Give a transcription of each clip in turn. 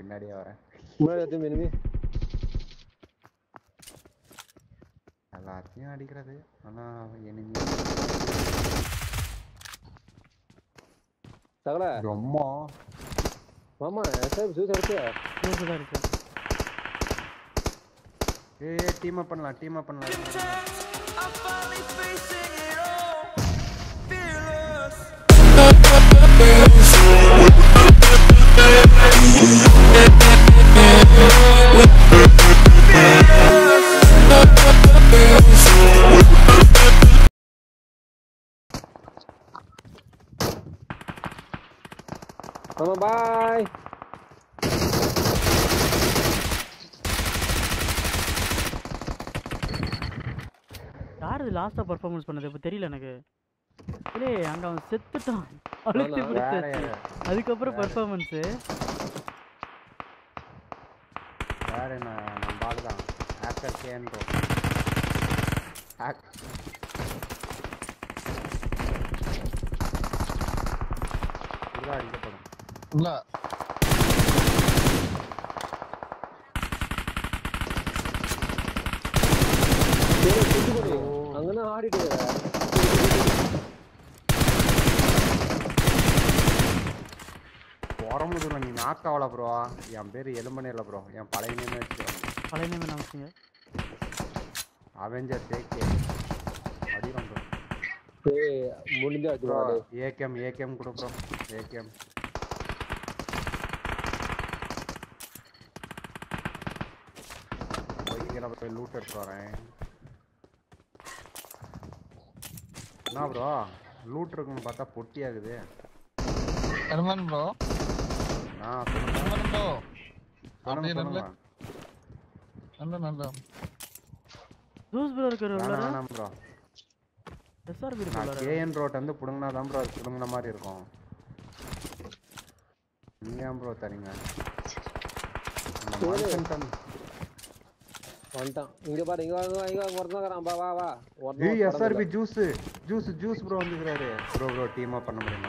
பின்னாடியே வரேன் முன்னாடி எத்தனை enemy எல்லாத்தையும் அடிக்கிறது ஆனா enemy சகல ரொம்ப மாமா எஸ்ஐபி ஜூஸ் அடிச்சு ஜூஸ் தான் இருக்கு ஏய் டீம் அப் பண்ணலாம் டீம் அப் பண்ணலாம் I'm finally facing it all. Fearless. மாமா பாய் யார் இது லாஸ்டா பெர்ஃபார்மன்ஸ் பண்ணது இப்போ தெரியல எனக்கு இல்லே அங்க அவன் செத்துட்டான் அழுத்தி ஆனா, வேற பிடிச்சாச்சு யாரு? அதுக்கப்புறம் பெர்ஃபார்மன்ஸ் வேற என்ன நம்ம பால் தான் ஹேக்கர் கேன்றோ ஹேக் இதுதான் அடிக்கப்படும் இல்ல அங்கன்னு ஆடிட்டு இருக்கிற. உரமுதுல நீ நாக்காவல ப்ரோ என் பேர் எலும்பனே இல்லை ப்ரோ என் பழைய நேமே வச்சு பழைய நேம் என்ன வச்சுங்க அவெஞ்சர் தேக்கே அடிக்கிறோம் ப்ரோ ஏய் முடிஞ்சாச்சு ப்ரோ மாடு ஏகேம் ஏகேம் கொடு ப்ரோ ஏகேம் போய்க்கல போய் லூட் எடுத்து வரேன் என்ன ப்ரோ லூட் இருக்குன்னு பார்த்தா பொட்டி ஆகுது கருமன் ப்ரோ ஆ சொல்லுங்க கருமன் ப்ரோ சொல்லுங்க அப்படியே நல்ல சொல்லுங்க நல்ல நல்ல ஜூஸ் ப்ரோ இருக்கிற வேணாம் உள்ளார வேணாம் ப்ரோ எஸ்ஆர்பி இருக்கு நான் உள்ளார கேஎன் ரோட் வந்து புடுங்கினா தான் ப்ரோ அது புடுங்கின மாதிரி இருக்கும் நீங்க ஏன் ப்ரோ தரீங்க அந்த மனுஷன் தந்து வந்துட்டான் இங்க பாரு இங்க வாங்க இங்க வாங்க ஒருத்தன் இருக்கிறான் பா வா வா ஒருத்தன் ஏய் படத்துல. SRP juice juice juice bro வந்துக்கிறாரு ப்ரோ ப்ரோ டீம் அப் பண்ண முடியுமா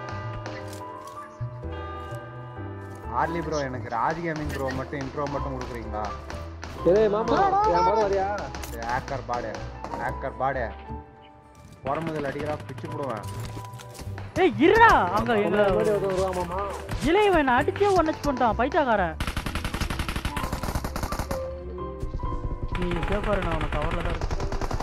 ஆர்லி ப்ரோ எனக்கு ராஜ் கேமிங் ப்ரோ மட்டும் இன்ட்ரோ மட்டும் கொடுக்குறீங்களா ஏய் மாமா என் படம் வரியா ஹேக்கர் பாடு ஹேக்கர் பாடு உரமுதல் அடிக்கிறா பிச்சு போடுவேன் ஏய் இருடா அங்க எங்க முன்னாடி ஒருத்தன் வருவான் மாமா இளையவன் என்ன அடிச்சே ஒன் ஹெச் பண்ணிட்டான் பைத்தாக்காரன் நீ சேஃபாரு நான் உனக்கு கவர்ல தான் இருக்கு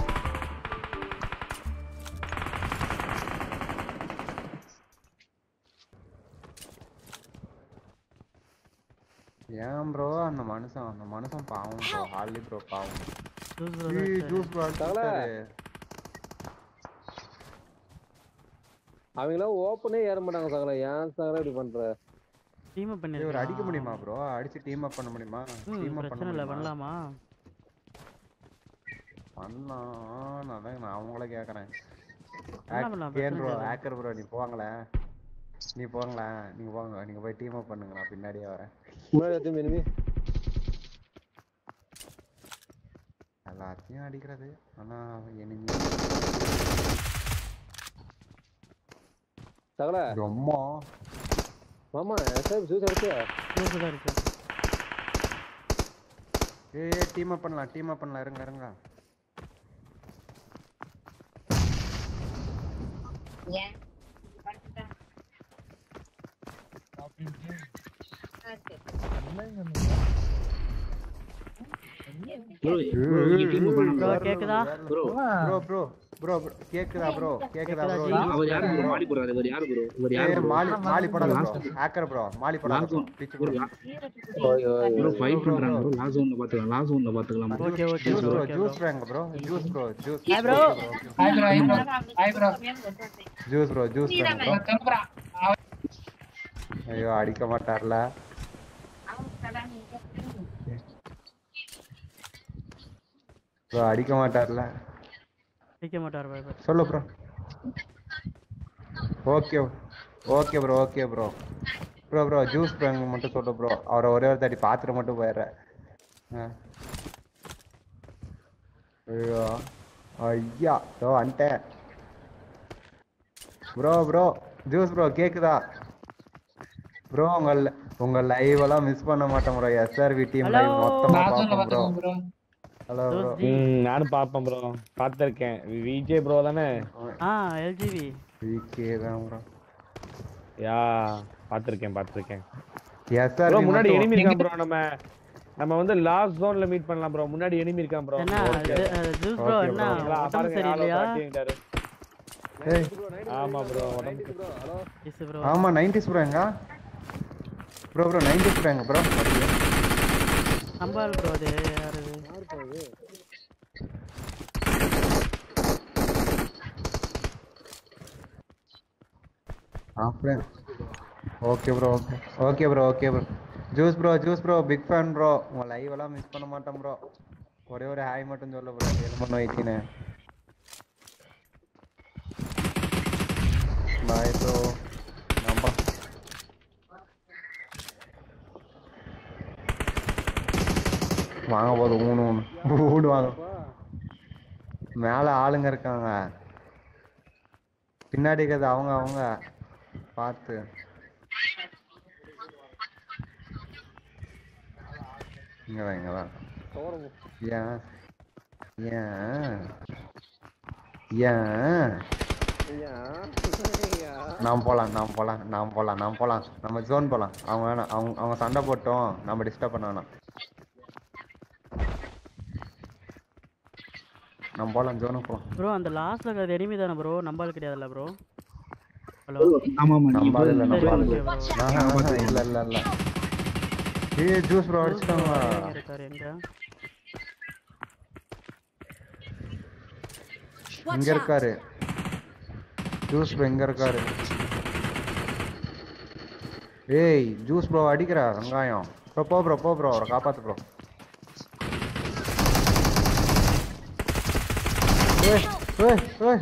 ஏன் ப்ரோ அந்த மனுஷன் அந்த மனுஷன் பாவம் ப்ரோ ஹார்லி ப்ரோ பாவம் ஜூஸ் ப்ரோ ஏய் ஜூஸ் ப்ரோ தகலை. அவங்களாம் ஓப்பனே ஏற மாட்டாங்க சகல ஏன் சகல இப்படி பண்ற டீம் அப் இவர் பண்ணிருக்கேன் அடிக்க முடியுமா ப்ரோ அடிச்சு டீம் அப் பண்ண முடியுமா ம் டீம் அப் பண்ண பிரச்சனை இல்லை முடியுமா பண்ணலாமா பண்ணலாம் நான் தான் நான் அவங்கள கேக்குறேன் பண்ணலாம், பண்ணலாம், கேன் ப்ரோ பிரச்சனை இல்லை. ஹேக்கர் ப்ரோ நீ போங்களேன் நீ போங்களேன் நீங்க போங்க நீங்க போய் டீம் அப் பண்ணுங்க நான் பின்னாடியே வரேன் முன்னாடி எத்தனை enemy எல்லாத்தையும் அடிக்கிறது ஆனா enemy சகல ரொம்ப மாமா எஸ்ஐபி ஜூஸ் அடிச்சு ஜூஸ் தான் இருக்கு ஏய் டீம் அப் பண்ணலாம் டீம் அப் பண்ணலாம் இருங்க இருங்க ஏன் படுத்துட்டா அப்படின்ட்டு ஆ, சரி. ப்ரோ ப்ரோ நீங்க டீம் பண்ணணும் ப்ரோ கேக்குதா ப்ரோ ப்ரோ ப்ரோ ப்ரோ கேக்குதா ப்ரோ கேக்குதா ப்ரோ கேக்குதா, அவர் யாரு ப்ரோ மாடி போறாரு இவர் யாரு ப்ரோ இவர் யாரு ஏய் ப்ரோ மாலி மாலி போடாத ப்ரோ ஹேக்கர் ப்ரோ மாலி போடாத லாஸ் bro. ஒன் பிச்சு ப்ரோ ப்ரோ ப்ரோ ஃபைட் பண்றாங்க ப்ரோ லாஸ் ஒன்ல பாத்துக்கலாம் லாஸ் ஒன்ல பாத்துக்கலாம் bro. Okay okay juice bro bro okay juice bro வேங்க bro juice bro juice Hi, bro. Hi bro hi bro juice bro juice வேங்க bro ஐயோ அடிக்க மாட்டார்ல ப்ரோ அடிக்க மாட்டார்ல அடிக்க மாட்டார் பாய் பாய் சொல்லு bro okay okay bro okay bro bro bro juice bank மட்டும் சொல்லு ப்ரோ அவரை ஒரே ஒரு தாட்டி பார்த்துட்டு மட்டும் போயிடுறேன் ஆ. ஐயோ ஐயா ஸோ வந்துட்டேன் ப்ரோ ப்ரோ ஜூஸ் ப்ரோ கேக்குதா ப்ரோ உங்க உங்க லைவ் எல்லாம் மிஸ் பண்ண மாட்டோம் bro SRV team live Hello. மொத்தமா லாஸ்ட்ல பாப்போம் ப்ரோ பாத்துக்கோங்க ப்ரோ ஹலோ ப்ரோ தோஸ்தி ம் நானும் பார்ப்பேன் ப்ரோ பார்த்துருக்கேன் விஜய் ப்ரோ தானே ஆ எல்ஜிவி விகே தான் ப்ரோ யா பார்த்துருக்கேன் பார்த்துருக்கேன் ப்ரோ எஸ்ஆர்வி முன்னாடி எனிமி இருக்கான் ப்ரோ நம்ம நம்ம வந்து லாஸ்ட் ஜோன்ல மீட் பண்ணலாம் ப்ரோ முன்னாடி எனிமி இருக்கான் ப்ரோ என்ன ஜூஸ் ப்ரோ Okay, என்ன bro. உடம்பு சரியில்லையா ஏய் ஆமா ப்ரோ உடம்பு ப்ரோ ஹலோ எஸ் ப்ரோ ஆமா 90s ப்ரோ எங்க ப்ரோ ப்ரோ 90s ப்ரோ எங்க ப்ரோ நம்பால் ப்ரோ அது யாரு அது? யார் போகுது offline okay bro okay okay bro okay bro juice bro juice bro big fan bro உங்க லைவ் எல்லாம் மிஸ் பண்ண மாட்டேன் ப்ரோ ஒரே ஒரு ஹாய் மட்டும் சொல்ல ப்ரோ ஏழு மணி வைக்கினு பாய் ப்ரோ நம்ப வாங்க போது ஊனு ஊனு ஊடு வாங்க மேல ஆளுங்க இருக்காங்க பின்னாடி இருக்கிறது அவங்க அவங்க பார்த்து இங்க வா இங்க வா சோரம் ஏன் ஏன் ஏன் ஐயா ஐயா நாம் போலாம் நாம் போலாம் நாம் போலாம் நாம் போலாம் நம்ம ஜோன் போலாம் அவங்க வேணாம் அவங்க அவங்க சண்டை போட்டோம் நம்ம டிஸ்டர்ப் பண்ண வேணாம் நம்ம போலாம் ஜோனுக்கு போலாம் ப்ரோ அந்த லாஸ்ட்ல இருக்கிறது எனிமி தானே ப்ரோ நம்பால் கிடையாதுல்ல ப்ரோ ஹலோ ஆமா ஆமா நம்ம ஆளு இல்ல சரி நம்ம ஆளு ஓகே இல்ல. ப்ரோ ஆஹா, ஆஹா, இல்ல இல்ல இல்ல ஏய் ஜூஸ் ப்ரோ அடிச்சிட்டாங்க எங்க இருக்காரு எங்க இங்க இருக்காரு ஜூஸ் ப்ரோ இங்க இருக்காரு ஏய் ஜூஸ் ப்ரோ அடிக்கிற வெங்காயம் ப்ரோ போ ப்ரோ போ ப்ரோ அவரை காப்பாத்து ப்ரோ ஏய் ஏய் ஏய்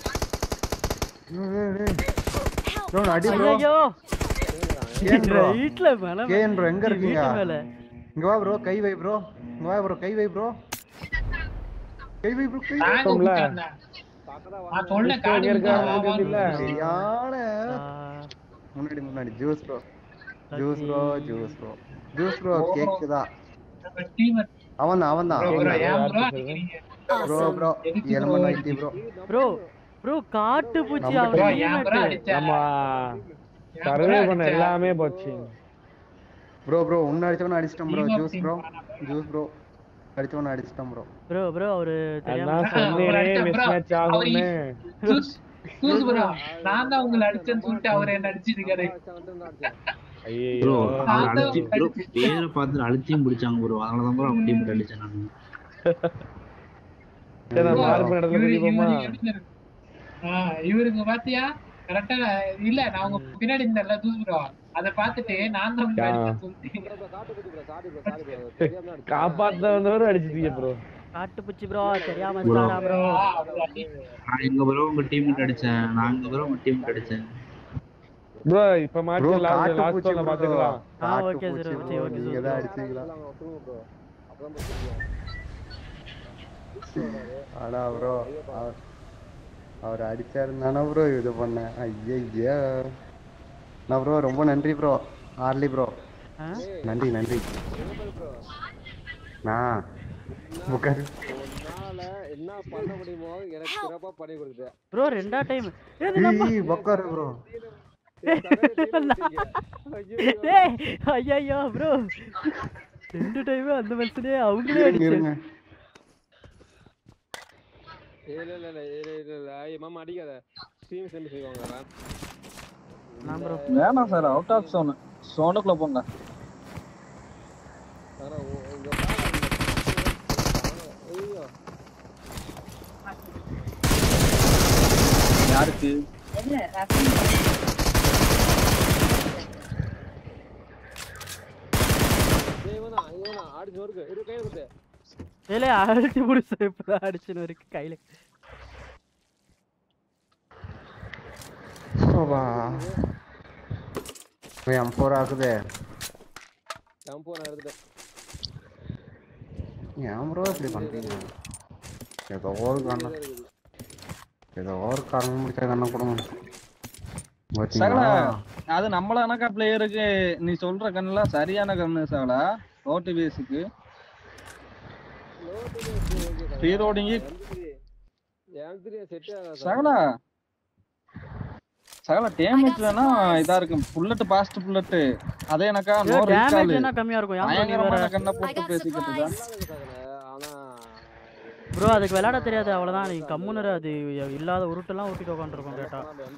ஏய், ஏய், ஏய். ப்ரோ நான் அடி ப்ரோ ஐயோ கேன் ப்ரோ ரைட்ல மேல கேன் ப்ரோ எங்க இருக்கீங்க வீட்டு மேல இங்க வா ப்ரோ கை வை ப்ரோ இங்க வா ப்ரோ கை வை ப்ரோ கை வை ப்ரோ கை வை நாங்க இருக்கோம்ல. கூப்பிட்டு வந்தேன். பக்கத்துல நான் சொன்னேன் இங்க காடு இருக்கா, வா, வா, இல்ல. வா. சரியான ஆ, முன்னாடி முன்னாடி juice bro juice lucky. Bro juice bro juice bro கேக்குதா நம்ம team அ- அவன் தான் அவன் தான் bro, அவன் bro, தான் ஏன் bro அடிக்கிறீங்க? ப்ரோ ப்ரோ எதுக்கு எலும்பு bro? Nighty bro bro bro காட்டு பூச்சி நம்ம அவங்க bro, ஏன் bro teammate. அடிச்ச? நம்ம ஏன் bro சர்வே பண்ண அடிச்ச? எல்லாமே போச்சு ப்ரோ ப்ரோ உன்ன அடிச்சவன அடிச்சிட்டேன் bro Team of juice team bro பண்ணாம. ஜூஸ் ப்ரோ அடிச்சவன அடிச்சிட்டேன் ப்ரோ ப்ரோ ப்ரோ அவரு தெரியாம அதான் சொன்னேனே அடிச்சேன் மிஸ் bro. மேட்ச் ஆகும்னு ஜூஸ், ஜூஸ் bro, நான் தான் உங்களை அடிச்சேன்னு சொல்லிட்டு அவர் என்ன அடிச்சிருக்காரு ஐயோ ப்ரோ அழுத்தி ப்ரோ பேரை பார்த்துட்டு அழுத்தியும் பிடிச்சாங்க ப்ரோ அதனால தான் ப்ரோ அவங்க டீம் அடிச்சேன் நான் சரி நான் மார்க் பண்ண இடத்துல இவரு- போய் இவரு எப்படி இருக்கு? ஆ, இவருக்கு பாத்தியா கரெக்டா இல்ல நான் உங்க பின்னாடி இருந்தேன்ல ஜூஸ் bro அத பாத்துட்டு நான் தான் உங்களை ஆ. அடிச்சேன்னு சொல்லிட்டு காட்டு குட்டி bro sorry bro sorry bro தெரியாம தான் அடிச்சேன். காப்பாத்த வந்தவரும் அடிச்சிட்டீங்க ப்ரோ காட்டு பூச்சி ப்ரோ தெரியாம Bro. சாரா ப்ரோ ஆ, அவர் அடி- நான் எங்க ப்ரோ உங்க டீம் அடிச்சேன் நான் எங்க ப்ரோ உங்க டீம் அடிச்சேன் ப்ரோ இப்ப ப்ரோ மாத்தி லாஸ்ட் காட்டு லாஸ்ட் பூச்சி ஒன்னு ப்ரோ பாத்துக்கலாம் ஆ, காட்டு okay sir, பூச்சி okay, ப்ரோ okay, நீங்க sir. தான் அடிச்சீங்களா சொல்லுங்க ப்ரோ அப்பதான் bro தெரியும். ஆனா ப்ரோ அவர் அடிச்சாருந்தானே ப்ரோ இது பண்ணேன் ஐயய்யா நான் ப்ரோ ரொம்ப நன்றி ப்ரோ ஆர்லி ப்ரோ ஆ? நன்றி நன்றி நான் உட்காரு உன்னால என்ன பண்ண முடியுமோ எனக்கு சிறப்பா பண்ணி கொடுத்த ப்ரோ ரெண்டா டைம் ஏது நம்ம ஈ, உட்காரு ப்ரோ டேய் ஐயோ ப்ரோ ரெண்டு டைம் அந்த மனுஷனே அவங்களே இருங்க அடிச்சு இருங்க இல்ல இல்ல இல்ல இல்ல இல்ல இல்ல ஐய் மாமா அடிக்காத டீம் சேர்ந்து செய்வாங்க நான் ப்ரோ வேணாம் சார் அவுட் ஆஃப் சோனு சோனுக்குள்ள போங்க ஆனா உ- உங்க பாருங்க. ஐயோ யாருக்கு டேய் இவனா இவனா அடிச்சு நொறுக்கு இரு கையில குத்து ஏலே அடிச்சு முடிச்சு இப்பதான் அடிச்சுன்னு இருக்கு கையில வா எம் ஃபோர் ஆகுது டம்போ நான் எடுத்துட்டேன் ஏன் ப்ரோ இப்படி பண்றீங்க ஏதோ ஒரு கண்ணம் ஏதோ ஒரு கண்ணம் முடிச்ச கண்ணம் கொடுங்க சகல பார்த்தீங்களா அது நம்மள கணக்கா பிளேயருக்கு நீ சொல்ற கண்ணெல்லாம் சரியான கண்ணு சாவலா ரோட்டு பேஸுக்கு Free loading இ- சகலா சகலா டேமேஜ் வேணா இதா இருக்கும் புல்லட் பாஸ்ட் புல்லட் அதே எனக்கா நோ டேமேஜ் ரீகால் என்ன கம்மியா இருக்கும் ஏன் bro நீ வேற பயங்கரமான கண்ணை I போட்டு got பேசிக்கிட்டு இருக்கான் supplies. ஆனா ப்ரோ அதுக்கு விளையாட தெரியாது அவ்வளவுதான் நீ கம்முனரு அது இல்லாத உருட்டெல்லாம் ஊட்டிட்டு உட்காந்துருக்கோம் கேட்டா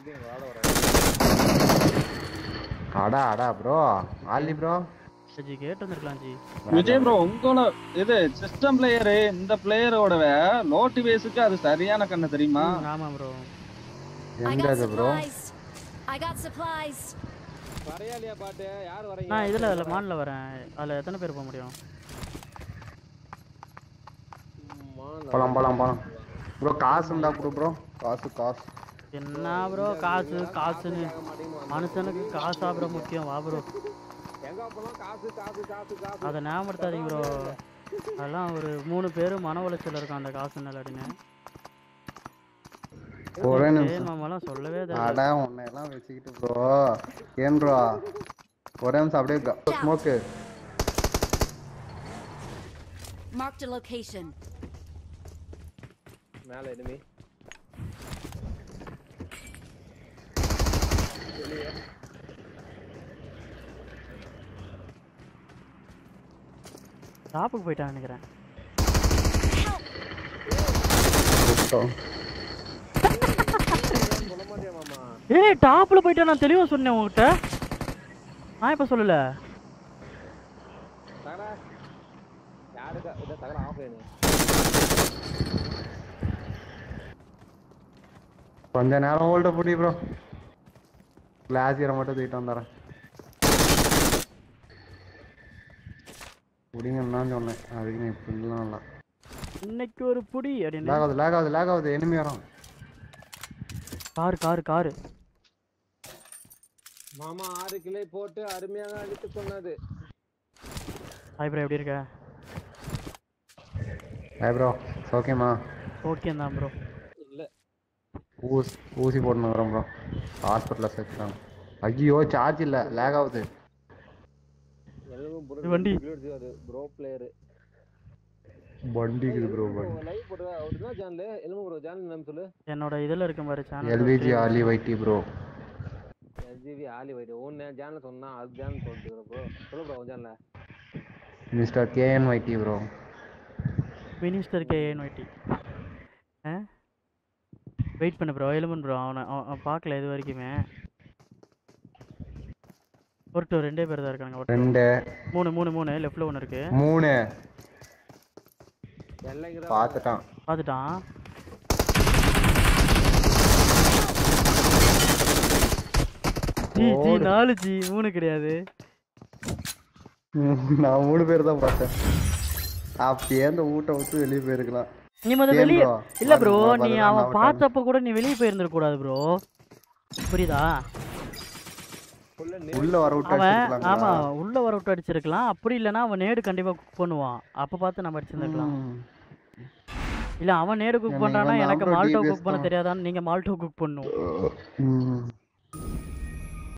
அடா அடா ப்ரோ ஆலி ப்ரோ ஜி கேட்டு வந்திருக்கலாம் ஜி விஜய் ப்ரோ உங்களோட இது சிஸ்டம் பிளேயரு இந்த பிளேயரோட லோட்டு பேஸுக்கு அது சரியான கண்ணு தெரியுமா ம், ஆமா ப்ரோ I எந்த got இது bro supplies. I got supplies. வரையாலியா பாட்டு யார் வரீங்க நான் இதுல அதுல மான்ல வரேன் அதுல எத்தனை பேர் போக முடியும் போலாம் போலாம் போலாம் ப்ரோ காசு இருந்தா ப்ரோ ப்ரோ காசு காசு என்ன ப்ரோ காசு காசுன்னு மனுஷனுக்கு காசா ப்ரோ முக்கியம் வா ப்ரோ எங்க போலாம் காசு காசு காசு காசு அதை ஞாபகப்படுத்தாதீங்க ப்ரோ அதெல்லாம் ஒரு மூணு பேர் மன உளைச்சல் இருக்கும் அந்த காசு நிலடின்னு ஒரே நிமிஷம் மாமாலாம் சொல்லவே தேவை அட உன்னை எல்லாம் வச்சுக்கிட்டு ப்ரோ ஏன் ப்ரோ ஒரே நிமிஷம் அப்படியே ஸ்மோக்கு Marked a location. மேல enemy ஷாப்புக்கு போயிட்டான்னு நினைக்கிறேன் சொல்ல மாட்டியா மாமா ஏய் டாப்ல போயிட்டா நான் தெளிவா சொன்னேன் உங்ககிட்ட நான் இப்ப சொல்லல தகடா யாருக்கா இத தகடா ஆஃப் வேணும் கொஞ்ச நேரம் ஹோல்ட புடி ப்ரோ கிளாஸ் ஈர மட்டும் தூக்கிட்டு வந்துடுறேன் புடிங்கன்னு தான் சொன்னேன் அதுக்கு நீ இப்படிலாம் இல்லை இன்னைக்கு ஒரு புடி அப்படின்னு லேக் ஆகுது லேக் ஆகுது லேக் ஆகுது எனிமி வரும் காரு காரு காரு மாமா ஆறு கிளை போட்டு அருமையாக அடித்து சொன்னது ஹாய் ப்ரோ எப்படி இருக்க ஏ ப்ரோ ஓகேம்மா ஓகே தான் ப்ரோ இல்ல ஊசி ஊசி போட்டுன்னு வரேன் ப்ரோ ஹாஸ்பிட்டலில் சேர்த்துட்டாங்க ஐயோ சார்ஜ் இல்லை லேக் ஆகுது எல்லாம் இது வண்டி. அது ப்ரோ பிளேயர் வண்டிக்குது ப்ரோ லைவ் போட்டு அப்படின்னா சேனல் எலும்பு ப்ரோ சேனல் நேம் சொல்லு என்னோட இதுல இருக்க பாரு சேனல் எல்விஜி ஆலி வைட்டி ப்ரோ எஸ்ஜிவி ஆலி வைட்டு உன் சேனல் சொன்னா அது சேனல் சொல்லிட்டு ப்ரோ சொல்லு ப்ரோ உன் சேனல் மிஸ்டர் கேஎன் வைட்டி ப்ரோ மினிஸ்டர் கே ஒய்டி ஆ வெயிட் பண்ணு ப்ரோ எலுமன் ப்ரோ அவனை அவன் அவன் பார்க்கல இது வரைக்குமே ஒரு டூ ரெண்டே பேர் தான் இருக்காங்க ஒரு ரெண்டு மூணு மூணு மூணு லெஃப்ட்ல ஒன்று இருக்கு மூணு எல்லாம் இங்க பார்த்துட்டான் பார்த்துட்டான் ஜி ஜி ஓடு. நாலு ஜி மூணு கிடையாது நான் மூணு பேர் தான் பார்த்தேன் அப்படியே அந்த வீட்டை விட்டு வெளியே போயிருக்கலாம் நீ முத ஏன் வெளிய bro? இல்ல ப்ரோ வா- நீ வரலாம் அவன் நான் பார்த்தப்ப கூட நீ வெளியே போயிருந்திர கூடாது ப்ரோ புரியுதா உள்ள வர விட்டு அவன் அடிச்சிருக்கலாங்களா? ஆமா உள்ள வர விட்டு அடிச்சிருக்கலாம் அப்படி இல்லைன்னா அவன் நேடு கண்டிப்பா குக் பண்ணுவான் அப்ப பார்த்து நம்ம அடிச்சிருந்துருக்கலாம் ம். இல்ல அவன் நேடு குக் எனக்கு பண்றானா வந்து எனக்கு அப்புறம் மால்டோ DBS குக் பண்ண தான். தெரியாதான்னு நீங்க மால்டோ குக் பண்ணும் ம்.